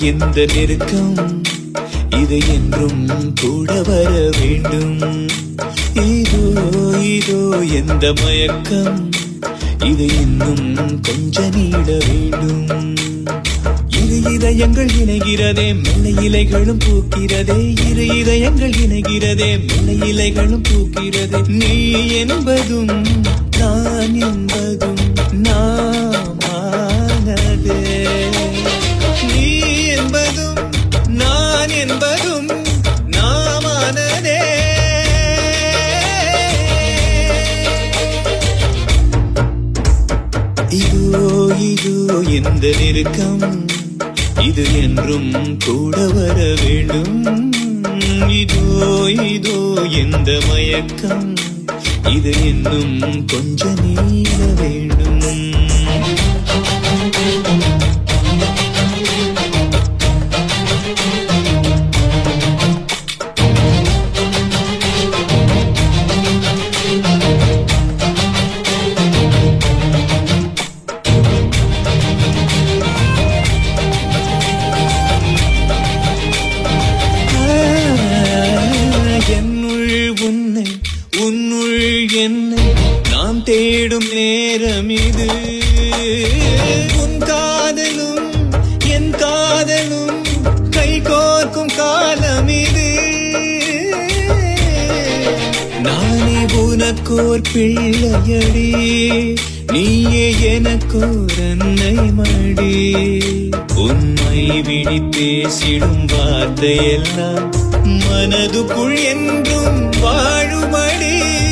இந்த நெருக்கம் இது என்றும் கூட வர வேண்டும் இதோ இதோ எந்த மயக்கம் இது இன்னும் கொஞ்ச நீட வேண்டும் இரு இதயங்கள் இணைகிறதே மெல்ல இலைகளும் பூக்கிறதே இரு இதயங்கள் இணைகிறதே மெல்ல இலைகளும் பூக்கிறதே நீ என்பதும் நான் என்பதும் நாமானதே நீ என்பதும் நான் என்பதும் நாமானதே இதோ இதோ எந்த நெருக்கம் இது என்றும் கூட வர வேண்டும் இதோ இதோ எந்த மயக்கம் இது இன்னும் கொஞ்ச நீள வேண்டும் என்னுள் உன்னை உன்னுள் என்னை நாம் தேடும் நேரம் இது உன் காதலும் என் காதலும் கை கோர்க்கும் காலம் இது நானே உனக்கோர் பிள்ளையடி நீயே எனக்கோர் அன்னை மடி உண்மை விழி பேசிடும் வார்த்தையெல்லாம் மனதுக்குள் என்றும் வாழுமடி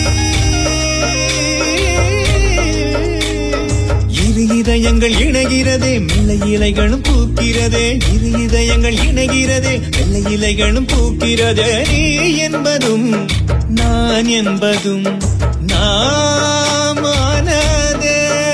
இரு இதயங்கள் இணைகிறதே மெல்ல இலைகளும் பூக்கிறதே இரு இதயங்கள் இணைகிறதே மெல்ல இலைகளும் பூக்கிறதே நீ என்பதும் நான் என்பதும் நாமானதே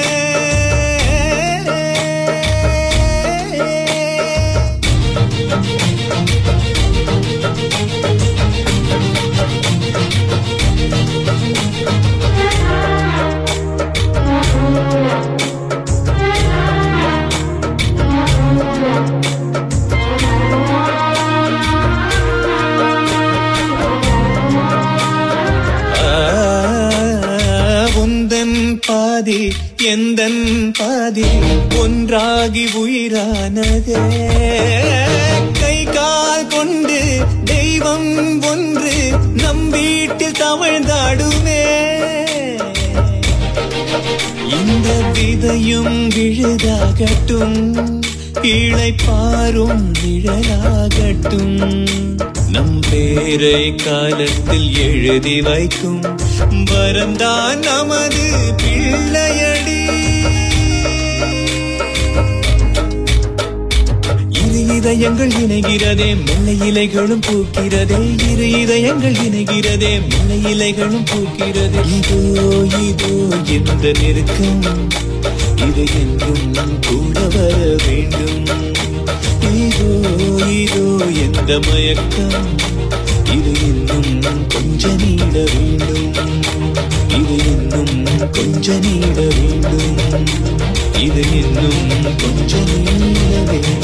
உந்தன் பாதி எந்தன் பாதி ஒன்றாகி உயிரானதே கை கால் கொண்டு தெய்வம் ஒன்று நம் வீட்டில் தவழ்ந்தாடுமே இந்த விதையும் விழுதாகட்டும் இழைப்பாரும் விழலாகட்டும் நம் பேரை காலத்தில் எழுதி வைக்கும் வரந்தான் நமது பிள்ளையடி இரு இதயங்கள் இணைகிறதே மெல்ல இலைகளும் பூக்கிறதே இரு இதயங்கள் இணைகிறதே மெல்ல இலைகளும் பூக்கிறதே இதோ இதோ எந்த நெருக்கம் இது என்றும் கூட வர வேண்டும் இதோ இதோ எந்த மயக்கம் இது இன்னும் கொஞ்ச நீட வேண்டும் இது இன்னும் கொஞ்ச நீட வேண்டும் இது இன்னும் கொஞ்ச நீட வேண்டும்